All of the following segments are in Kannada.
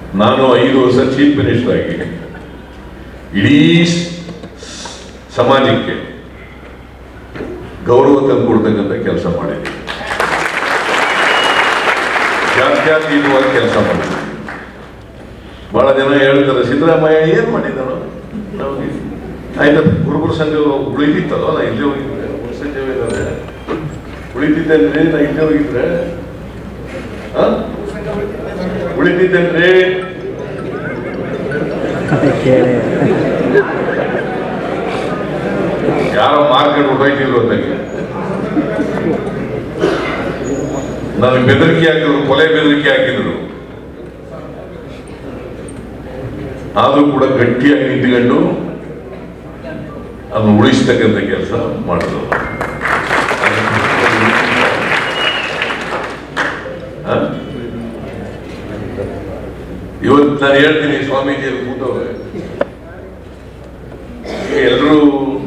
ನಾನು ಐದು ವರ್ಷ ಚೀಫ್ ಮಿನಿಸ್ಟರ್ ಆಗಿ ಇಡೀ ಸ್- ಸಮಾಜಕ್ಕೆ ಗೌರವ ತಂದುಕೊಡ್ತಕ್ಕಂಥ ಕೆಲಸ ಮಾಡಿದ್ದೀನಿ ಜಾತ್ಯಾತೀತವಾಗಿ ಕೆಲಸ ಮಾಡಿದ್ದೀನಿ ಬಹಳ ಜನ ಹೇಳ್ತಾರೆ ಸಿದ್ದರಾಮಯ್ಯ ಏನ್ ಮಾಡಿದಾನೋ ನಮಗೆ ಆಯ್ತು ಗುರುಗುರು ಸಂಘ ಉಳಿದಿತ್ತಲ್ಲ ನಾ ಇಲ್ಲೇ ಹೋಗಿದ್ದೆ ಸಂಜೆ ವೇಳೆ ಉಳಿದಿದ್ದೇನ್ರಿ ನಾ ಇಲ್ಲೇ ಹೋಗಿದ್ರೆ ಆ? ಉಳಿದಿದ್ದೇನ್ರಿ ಕೇಳಿ ಯಾರೋ ಮಾರ್ಕೆಟ್ ಹೊರಟಿದ್ರು ಅಂದಂಗೆ ನನಗೆ ಬೆದರಿಕೆ ಹಾಕಿದ್ರು ಕೊಲೆ ಬೆದರಿಕೆ ಹಾಕಿದ್ರು ಆದ್ರೂ ಕೂಡ ಗಟ್ಟಿಯಾಗಿ ನಿಂತ್ಕೊಂಡು ಅದನ್ನು ಉಳಿಸ್ತಕ್ಕಂಥ ಕೆಲಸ ಮಾಡಿದ್ರು ಆ? ಇವತ್ತು ನಾನು ಹೇಳ್ತೀನಿ ಸ್ವಾಮೀಜಿಯಲ್ಲಿ ಕೂತವ್ರೆ ಎಲ್ಲರೂ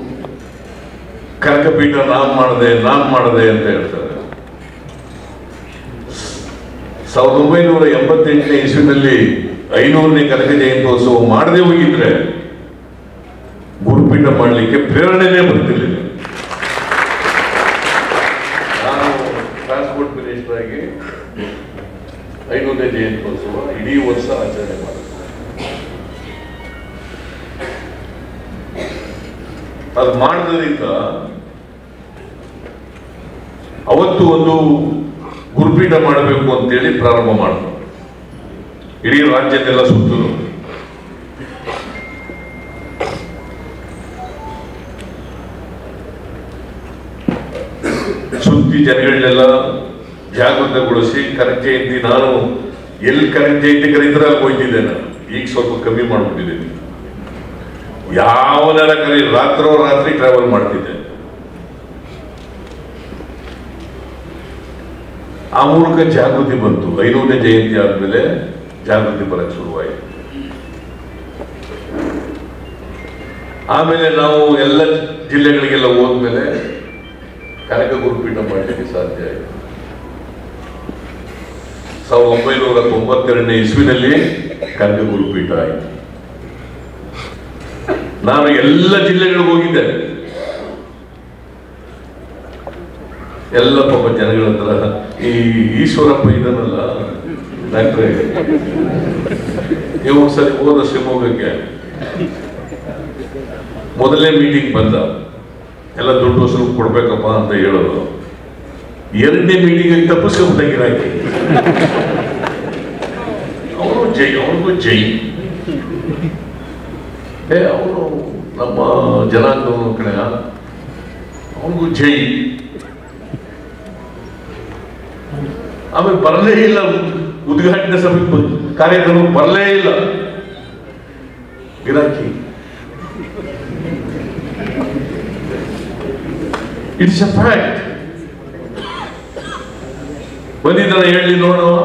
ಕನಕಪೀಠ ನಾನ್ ಮಾಡದೆ ನಾನ್ ಮಾಡದೆ ಅಂತ ಹೇಳ್ತಾರೆ ಸಾವಿರದ ಒಂಬೈನೂರ ಎಂಬತ್ತೆಂಟನೇ ಇಸ್ವಿನಲ್ಲಿ ಐನೂರನೇ ಕನಕ ಜಯಂತ್ಯೋತ್ಸವ ಮಾಡದೆ ಹೋಗಿದ್ರೆ ಗುರುಪೀಠ ಮಾಡಲಿಕ್ಕೆ ಪ್ರೇರಣೆನೇ ಬರ್ತಿರ್ಲಿಲ್ಲ ನಾನು ಟ್ರಾನ್ಸ್ಪೋರ್ಟ್ ಮಿನಿಸ್ಟರ್ ಆಗಿ ಐನೂರನೇ ಜಯಂತ್ಯೋತ್ಸವ ಇಡೀ ವರ್ಷ ಆಚರಣೆ ಮಾಡಿದೆ ಅದು ಮಾಡಿದ್ರಿಂದ ಅವತ್ತು ಒಂದು ಗುರುಪೀಠ ಮಾಡಬೇಕು ಅಂತೇಳಿ ಪ್ರಾರಂಭ ಮಾಡಿದ್ರು ಇಡೀ ರಾಜ್ಯದೆಲ್ಲ ಸುತ್ತಲು ಸುದ್ದಿ ಜನಗಳನ್ನೆಲ್ಲ ಜಾಗೃತಗೊಳಿಸಿ ಕನಕ ಜಯಂತಿ ನಾನು ಎಲ್ಲಿ ಕನಕ ಜಯಂತಿ ಕರೀತಾರೆ ಅಲ್ಲಿ ಹೋಯ್ತಿದ್ದೆ ನಾನು ಈಗ ಸ್ವಲ್ಪ ಕಮ್ಮಿ ಮಾಡ್ಬಿಟ್ಟಿದ್ದೀನಿ ಯಾವನೆಲ್ಲ ಕರಿ ರಾತ್ರೋ ರಾತ್ರಿ ಟ್ರಾವೆಲ್ ಮಾಡ್ತಿದ್ದೆ ಆ ಮೂಲಕ ಜಾಗೃತಿ ಬಂತು ಐನೂರನೇ ಜಯಂತಿ ಆದ್ಮೇಲೆ ಜಾಗೃತಿ ಬರಕ್ಕೆ ಶುರುವಾಯಿತು ಆಮೇಲೆ ನಾವು ಎಲ್ಲ ಜಿಲ್ಲೆಗಳಿಗೆಲ್ಲ ಹೋದ್ಮೇಲೆ ಕನಕ ಗುರುಪೀಠ ಮಾಡಲಿಕ್ಕೆ ಸಾಧ್ಯ ಆಯಿತು ಸಾವಿರದ ಒಂಬೈನೂರ ತೊಂಬತ್ತೆರಡನೇ ಇಸ್ವಿನಲ್ಲಿ ಕನಕ ಗುರುಪೀಠ ಆಯಿತು ನಾನು ಎಲ್ಲ ಜಿಲ್ಲೆಗಳಿಗೆ ಹೋಗಿದ್ದೆ ಎಲ್ಲ ಪಾಪ ಜನಗಳ ಹತ್ರ ಈ ಈಶ್ವರಪ್ಪ ಇದನ್ನಲ್ಲ ಡಾಕ್ಟ್ರೆ ನೀವು ಒಂದ್ಸರಿ ಹೋದ ಶಿವಮೊಗ್ಗಕ್ಕೆ ಮೊದಲನೇ ಮೀಟಿಂಗ್ ಬಂದ ಎಲ್ಲ ದುಡ್ಡು ವಸೂಲು ಕೊಡ್ಬೇಕಪ್ಪ ಅಂತ ಹೇಳೋದು ಎರಡನೇ ಮೀಟಿಂಗ್ ತಪ್ಪಿಸ್ಕೊಂಡ್ಬಿಟ್ಟ ಗಿರಾಕಿ ಅವನು ಜೈ ಅವನಿಗೂ ಜೈ ಏ ಅವನು ನಮ್ಮ ಜನಾಂಗದವನು ಕಡೆ ಅವನಿಗೂ ಜೈ ಆಮೇಲೆ ಬರಲೇ ಇಲ್ಲ ಉದ್- ಉದ್ಘಾಟನೆ ಸಭೆ ಬ- ಕಾರ್ಯಕ್ರಮ ಬರಲೇ ಇಲ್ಲ ಗಿರಾಕಿ ಇಟ್ಸ್ ಅ ಫ್ಯಾಕ್ಟ್ ಬಂದಿದ್ದಾನೆ ಹೇಳಿ ನೋಡು